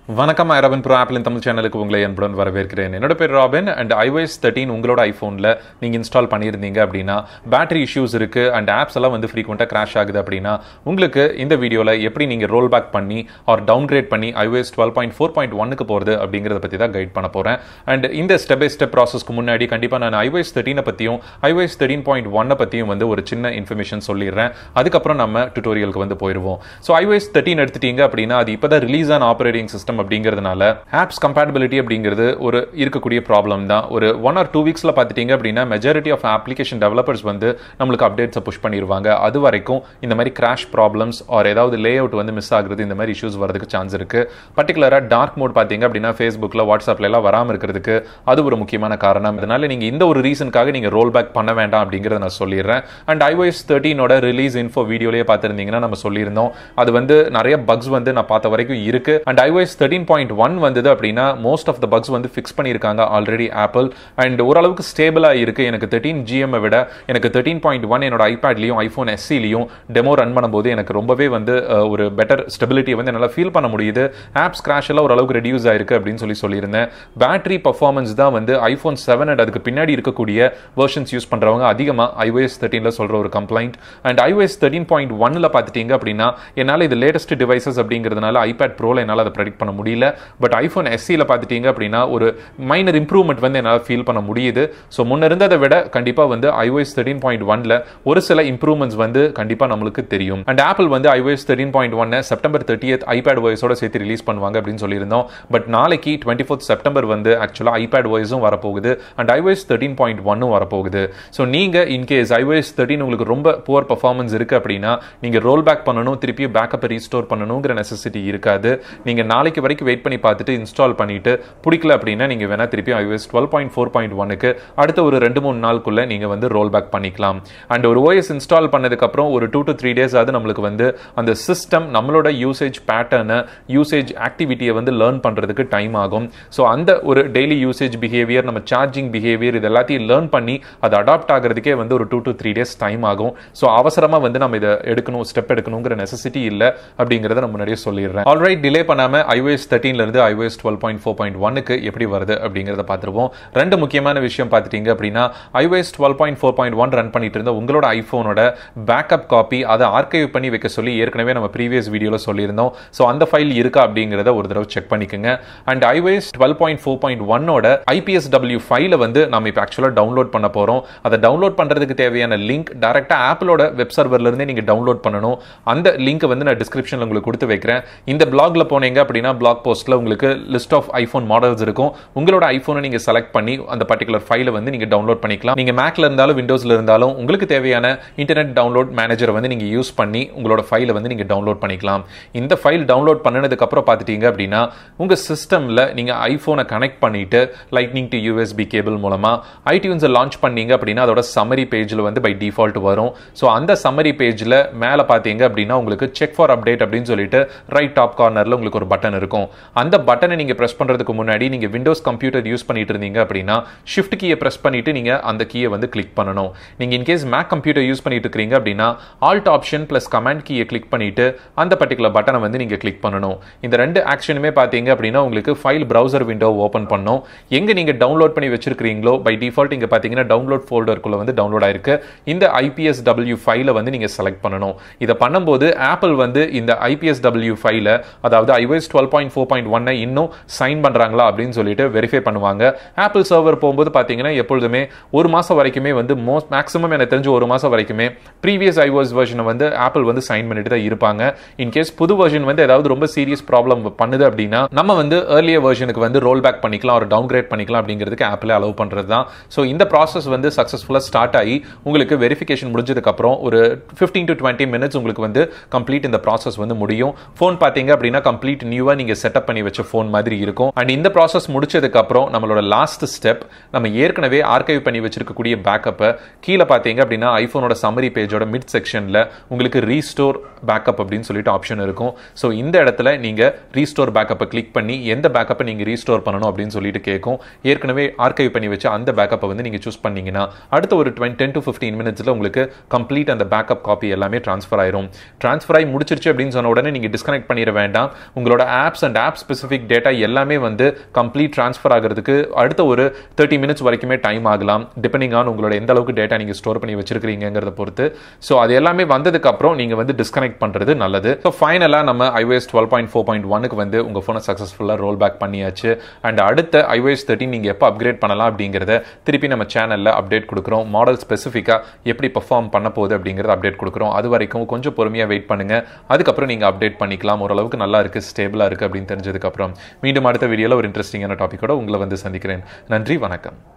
வணக்கம் I Robin bro ஆப்பிளின் தமிழ் சேனலுக்கு உங்களை அன்புடன் வரவேற்கிறேன் என்னோட பேர் ராபின் அண்ட் iOS தேர்ட்டின் உங்களோட ஐஃபோனில் நீங்கள் இன்ஸ்டால் பண்ணியிருந்தீங்க அப்படின்னா பேட்டரி இஷ்யூஸ் இருக்குது அண்ட் ஆப்ஸ் எல்லாம் வந்து ஃப்ரீக்வெண்ட்டாக கிராஷ் ஆகுது அப்படின்னா உங்களுக்கு இந்த வீடியோவில் எப்படி நீங்கள் ரோல் பேக் பண்ணி ஆர் டவுன்கிரேட் பண்ணி iOS twelve point four point ஒன்னுக்கு போகிறது அப்படிங்கிறத பற்றி தான் கைட் பண்ண போகிறேன் அண்ட் இந்த ஸ்டெப் பை ஸ்டெப் ப்ராசஸ்க்கு முன்னாடி கண்டிப்பாக நான் iOS தேர்ட்டினை பற்றியும் iOS தேர்ட்டின் பாயிண்ட் ஒன்னை பற்றியும் வந்து ஒரு சின்ன இன்ஃபர்மேஷன் சொல்லிடுறேன் அதுக்கப்புறம் நம்ம டுட்டோரியலுக்கு வந்து போயிடுவோம் ஸோ iOS தேர்ட்டின் எடுத்துட்டீங்க அப்படின்னா அது இப்போ தான் ரிலீஸ் ஆன ஆப்ரேட்டிங் சிஸ்டம் அப்படிங்கிறதுனால ஆப்ஸ் கம்பேட்டபிலிட்டி அப்படிங்கிறது ஒரு இருக்கக்கூடிய ப்ராப்ளம் தான் ஒரு ஒன் ஆர் டூ வீக்ஸில் பார்த்துட்டீங்க அப்படின்னா மெஜாரிட்டி ஆஃப் அப்ளிகேஷன் டெவலப்பர்ஸ் வந்து நம்மளுக்கு அப்டேட்ஸை புஷ் பண்ணிடுவாங்க அது வரைக்கும் இந்த மாதிரி கிராஷ் ப்ராப்ளம்ஸ் ஆர் ஏதாவது லே அவுட் வந்து மிஸ் ஆகுறது இந்த மாதிரி இஷ்யூஸ் வரதுக்கு சான்ஸ் இருக்கு பர்டிகுலராக டார்க் மோட் பார்த்தீங்க அப்படின்னா ஃபேஸ்புக்கில் வாட்ஸ்அப்ல எல்லாம் வராமல் இருக்கிறதுக்கு அது ஒரு முக்கியமான காரணம் அதனால நீங்கள் இந்த ஒரு ரீசனுக்காக நீங்கள் ரோல் பேக் பண்ண வேண்டாம் அப்படிங்கிறத நான் சொல்லிடுறேன் அண்ட் iOS தேர்ட்டீனோட ரிலீஸ் இன்ஃபோ வீடியோலேயே பார்த்துருந்தீங்கன்னா நம்ம சொல்லியிருந்தோம் அது வந்து நிறைய பக்ஸ் வந்து நான் பார்த்த வரைக்கும் இருக்கு and iOS thirteen point one வந்தது அப்படின்னா மோஸ்ட் ஆஃப் த பக்ஸ் வந்து ஃபிக்ஸ் பண்ணியிருக்காங்க ஆல்ரெடி ஆப்பிள் அண்ட் ஓரளவுக்கு ஸ்டேபிளாக இருக்கு எனக்கு தேர்ட்டீன் ஜிஎம் விட எனக்கு தேர்ட்டீன் பாயிண்ட் ஒன் என்னோட ஐபேட்லையும் ஐஃபோன் எஸ்சிலையும் டெமோ ரன் பண்ணும்போது எனக்கு ரொம்பவே வந்து அஹ், ஒரு பெட்டர் ஸ்டெபிலிட்டியை வந்து என்னால் ஃபீல் பண்ண முடியுது ஆப்ஸ் கிராஷ் எல்லாம் ஓரளவுக்கு ரெடியூஸ் ஆயிருக்கு அப்படின்னு சொல்லி சொல்லியிருந்தேன் பேட்டரி பர்ஃபார்மன்ஸ் தான் வந்து ஐஃபோன் செவன் அண்ட் அதுக்கு பின்னாடி இருக்கக்கூடிய வெர்ஷன்ஸ் யூஸ் பண்ணுறவங்க அதிகமாக ஐஓஎஸ் தேர்ட்டீனில் சொல்கிற ஒரு complaint and iOS thirteen point ஒன்னில் பார்த்துட்டீங்க அப்படின்னா என்னால் இது லேட்டஸ்ட் டிவைசஸ் அப்படிங்கிறதுனால ஐபேட் ப்ரோவில் என்னால் அதை ப்ரெடிக்ட் பண்ண முடியல பட் ஐஃபோன் எஸ்சியில் பார்த்துட்டீங்க அப்படின்னா ஒரு மைனர் இம்ப்ரூவ்மெண்ட் வந்து என்னால் ஃபீல் பண்ண முடியுது ஸோ முன்ன இருந்ததை விட கண்டிப்பாக வந்து iOS தேர்ட்டீன் பாயிண்ட் ஒன்ல ஒரு சில இம்ப்ரூவ்மெண்ட்ஸ் வந்து கண்டிப்பாக நம்மளுக்கு தெரியும் அண்ட் ஆப்பிள் வந்து iOS தேர்ட்டீன் பாயிண்ட் ஒன்னை செப்டம்பர் தேர்ட்டியத் ஐபேட் வாய்ஸோட சேர்த்து ரிலீஸ் பண்ணுவாங்க அப்படின்னு சொல்லியிருந்தோம் பட் நாளைக்கு டுவெண்ட்டி ஃபோர்த் செப்டம்பர் வந்து ஆக்சுவலாக ஐபேட் வாய்ஸும் வரப்போகுது அண்ட் iOS தேர்ட்டீன் பாயிண்ட் ஒன்னும் வரப்போகுது ஸோ நீங்கள் இன்கேஸ் iOS தேர்ட்டின் உங்களுக்கு ரொம்ப புவர் பர்ஃபார்மன்ஸ் இருக்கு அப்படின்னா நீங்கள் ரோல் பேக் பண்ணணும் திருப்பி பேக்கப்பை ரீஸ்டோர் பண்ணணுங்கிற நெசசிட்டி இருக்காது நீங்கள் நாளைக்கு வரைக்கும் வெயிட் பண்ணி பார்த்துட்டு இன்ஸ்டால் பண்ணிட்டு பிடிக்கல அப்படின்னா நீங்கள் வேணா திருப்பி iOS twelve point four point ஒனுக்கு அடுத்த ஒரு ரெண்டு மூணு நாளுக்குள்ள நீங்கள் வந்து ரோல் பேக் பண்ணிக்கலாம் அண்ட் ஒரு OS இன்ஸ்டால் பண்ணதுக்கப்புறம் ஒரு டூ டு த்ரீ டேஸ் ஆகுது நம்மளுக்கு வந்து அந்த சிஸ்டம் நம்மளோட யூசேஜ் பேட்டர்னை யூசேஜ் ஆக்டிவிட்டியை வந்து லேர்ன் பண்ணுறதுக்கு டைம் ஆகும் ஸோ அந்த ஒரு டெய்லி யூசேஜ் பிஹேவியர் நம்ம சார்ஜிங் பிஹேவியர் இது எல்லாத்தையும் லேர்ன் பண்ணி அது அடாப்ட் ஆகிறதுக்கே வந்து ஒரு two to three days time ஆகும் ஸோ அவசரமாக வந்து நம்ம இதை எடுக்கணும் ஸ்டெப் எடுக்கணுங்கிற நெசசிட்டி இல்லை அப்படிங்கிறத நான் முன்னாடியே சொல்லிடுறேன் ஆல்ரைட் டிலே பண்ணாமல் iOS 13 ல இருந்து iOS twelve point four point ஒன்னுக்கு எப்படி வருது அப்படிங்கிறத பார்த்துருவோம் ரெண்டு முக்கியமான விஷயம் பார்த்துட்டீங்க அப்படின்னா iOS twelve point four point one run பண்ணிட்டு இருந்த உங்களோட ஐஃபோனோட பேக்கப் காப்பி அதை ஆர்கைவ் பண்ணி வைக்க சொல்லி ஏற்கனவே நம்ம ப்ரீவியஸ் வீடியோவில் சொல்லியிருந்தோம் ஸோ அந்த ஃபைல் இருக்கா அப்படிங்கிறத ஒரு தடவை செக் பண்ணிக்கோங்க and iOS twelve point four point ஒன்னோட ஐபிஎஸ்டபிள்யூ ஃபைலை வந்து நம்ம இப்போ ஆக்சுவலாக டவுன்லோட் பண்ண போகிறோம் அதை டவுன்லோட் பண்ணுறதுக்கு தேவையான லிங்க் டேரெக்டாக ஆப்பிளோட வெப் சர்வர்லேருந்தே நீங்கள் டவுன்லோட் பண்ணணும் அந்த லிங்க் வந்து நான் டிஸ்கிரிப்ஷனில் உங்களுக்கு கொடுத்து வைக்கிறேன் இந்த பிளாக்ல போனீங்க அப்படின்னா பிளாக் போஸ்ட்டில் உங்களுக்கு லிஸ்ட் ஆஃப் ஐஃபோன் மாடல்ஸ் இருக்கும் உங்களோட ஐஃபோனை நீங்கள் செலக்ட் பண்ணி அந்த பர்டிகுலர் ஃபைலை வந்து நீங்கள் டவுன்லோட் பண்ணிக்கலாம் நீங்கள் மேக்ல இருந்தாலும் விண்டோஸ்ல இருந்தாலும் உங்களுக்கு தேவையான இன்டர்நெட் டவுன்லோட் மேனேஜரை வந்து நீங்கள் யூஸ் பண்ணி உங்களோட ஃபைலை வந்து நீங்கள் டவுன்லோட் பண்ணிக்கலாம் இந்த ஃபைல் டவுன்லோட் பண்ணதுக்கு அப்புறம் பார்த்துட்டீங்க அப்படின்னா உங்கள் சிஸ்டமில் நீங்கள் ஐஃபோனை கனெக்ட் பண்ணிட்டு லைட்னிங் டு யூஎஸ்பி கேபிள் மூலமாக ஐடியூன்ஸை லான்ச் பண்ணீங்க அப்படின்னா அதோட சம்மரி பேஜில் வந்து பை டிஃபால்ட் வரும் ஸோ அந்த சம்மரி பேஜில் மேலே பார்த்தீங்க அப்படின்னா உங்களுக்கு செக் ஃபார் அப்டேட் அப்படின்னு சொல்லிட்டு ரைட் டாப் கார்னரில் உங்களுக்கு ஒரு பட்டன் இருக்கும் அந்த பட்டனை நீங்கள் ப்ரெஸ் பண்ணுறதுக்கு முன்னாடி நீங்கள் விண்டோஸ் கம்ப்யூட்டர் யூஸ் பண்ணிட்டு இருந்தீங்க அப்படின்னா ஷிஃப்ட் கீயை ப்ரெஸ் பண்ணிட்டு நீங்கள் அந்த கீயை வந்து கிளிக் பண்ணணும் நீங்கள் இன்கேஸ் மேக் கம்ப்யூட்டர் யூஸ் பண்ணிட்டு இருக்கிறீங்க அப்படின்னா ஆல்ட் ஆப்ஷன் ப்ளஸ் கமாண்ட் கீயை கிளிக் பண்ணிட்டு அந்த பர்டிகுலர் பட்டனை வந்து நீங்கள் கிளிக் பண்ணணும் இந்த ரெண்டு ஆக்ஷனுமே பார்த்தீங்க அப்படின்னா உங்களுக்கு ஃபைல் browser விண்டோ ஓப்பன் பண்ணும் எங்கே நீங்கள் டவுன்லோட் பண்ணி வச்சிருக்கிறீங்களோ பை டிஃபால்ட் இங்கே பார்த்தீங்கன்னா டவுன்லோட் ஃபோல்டருக்குள்ள வந்து டவுன்லோட் ஆயிருக்கு இந்த ஐபிஎஸ்டபிள்யூ ஃபைலை வந்து நீங்கள் செலக்ட் பண்ணணும் இதை பண்ணும்போது ஆப்பிள் வந்து இந்த ஐபிஎஸ்டபிள்யூ ஃபைலை அதாவது iOS twelve point four point ஒன்னை இன்னும் சைன் பண்ணுறாங்களா அப்படின்னு சொல்லிட்டு வெரிஃபை பண்ணுவாங்க ஆப்பிள் சர்வர் போகும்போது பார்த்தீங்கன்னா எப்பொழுதுமே ஒரு மாதம் வரைக்குமே வந்து மோஸ்ட் மேக்ஸிமம் எனக்கு தெரிஞ்சு ஒரு மாதம் வரைக்குமே ப்ரீவியஸ் iOS வெர்ஷனை வந்து ஆப்பிள் வந்து சைன் பண்ணிட்டு தான் இருப்பாங்க இன்கேஸ் புது வெர்ஷன் வந்து ஏதாவது ரொம்ப சீரியஸ் ப்ராப்ளம் பண்ணுது அப்படின்னா நம்ம வந்து ஏர்லியர் வெர்ஷனுக்கு வந்து ரோல் பேக் பண்ணிக்கலாம் ஒரு டவுன் கிரேட் பண்ணிக்கலாம் அப்படிங்கிறதுக்கு ஆப்பிள் அலோவ் பண்ணுறது தான் ஸோ இந்த ப்ராசஸ் வந்து சக்ஸஸ்ஃபுல்லாக ஸ்டார்ட் ஆகி உங்களுக்கு வெரிஃபிகேஷன் முடிஞ்சதுக்கப்புறம் ஒரு ஃபிஃப்டீன் டு டுவெண்ட்டி மினிட்ஸ் உங்களுக்கு வந்து கம்ப்ளீட் இந்த ப்ராசஸ் வந்து முடியும் ஃபோன் பார்த்தீங்க அப்படின்னா கம்ப்ளீட் நியூவாக நீங்கள் செட்டப் பண்ணி வச்ச ஃபோன் மாதிரி இருக்கும் அண்ட் இந்த ப்ராசஸ் முடிச்சதுக்கு அப்புறம் நம்மளோட லாஸ்ட் ஸ்டெப் நம்ம ஏற்கனவே ஆர்கைவ் பண்ணி வச்சிருக்கக்கூடிய பேக்கப்பை கீழே பார்த்தீங்க அப்படின்னா ஐஃபோனோட சம்மரி பேஜோட மிட் செக்ஷனில் உங்களுக்கு ரீஸ்டோர் பேக்கப் அப்படின்னு சொல்லிட்டு ஆப்ஷன் இருக்கும் ஸோ இந்த இடத்துல நீங்கள் ரீஸ்டோர் பேக்கப்பை கிளிக் பண்ணி எந்த பேக்கப்பை நீங்கள் ரீஸ்டோர் பண்ணணும் அப்படின்னு சொல்லிட்டு கேட்கும் ஏற்கனவே ஆர்கைவ் பண்ணி வச்ச அந்த பேக்கப்பை வந்து நீங்கள் சூஸ் பண்ணீங்கன்னா அடுத்த ஒரு டுவெண்ட் டென் டு ஃபிஃப்டீன் மினிட்ஸில் உங்களுக்கு கம்ப்ளீட் அந்த பேக்கப் காப்பி எல்லாமே ட்ரான்ஸ்ஃபர் ஆயிரும் ட்ரான்ஸ்ஃபர் ஆகி முடிச்சிருச்சு அப்படின்னு சொன்ன உடனே நீங்கள் டிஸ்கனெக்ட் பண்ணிட வேண்டாம் உங்களோட apps apps and app specific data எல்லாமே வந்து கம்ப்ளீட் ட்ரான்ஸ்ஃபர் ஆகிறதுக்கு அடுத்த ஒரு தேர்ட்டி மினிட்ஸ் வரைக்குமே டைம் ஆகலாம் டிபெண்டிங் ஆன் உங்களோட எந்த அளவுக்கு டேட்டா நீங்கள் ஸ்டோர் பண்ணி வச்சிருக்கீங்கிறத பொறுத்து ஸோ அது எல்லாமே வந்ததுக்கு அப்புறம் நீங்கள் வந்து டிஸ்கனெக்ட் பண்ணுறது நல்லது ஸோ ஃபைனலாக நம்ம iOS twelve point four point ஒனுக்கு வந்து உங்கள் ஃபோனை சக்ஸஸ்ஃபுல்லாக ரோல் பேக் பண்ணியாச்சு அண்ட் அடுத்த iOS தேர்ட்டின் நீங்கள் எப்போ அப்கிரேட் பண்ணலாம் அப்படிங்கிறத திருப்பி நம்ம சேனலில் அப்டேட் கொடுக்குறோம் மாடல் ஸ்பெசிஃபிக்காக எப்படி பெர்ஃபார்ம் பண்ண போகுது அப்படிங்கிறத அப்டேட் கொடுக்குறோம் அது வரைக்கும் கொஞ்சம் பொறுமையாக வெயிட் பண்ணுங்கள் அதுக்கப்புறம் நீங்கள் அப்டேட் பண்ணிக்கலாம் ஓரளவுக்கு நல்லா இருக்குது ஸ்டேபிளாக இருக்குது அப்படின்னு தெரிஞ்சதுக்கப்புறம் மீண்டும் அடுத்த வீடியோவில் ஒரு இன்ட்ரெஸ்டிங்கான டாப்பிக்கோட உங்களை வந்து சந்திக்கிறேன் நன்றி வணக்கம்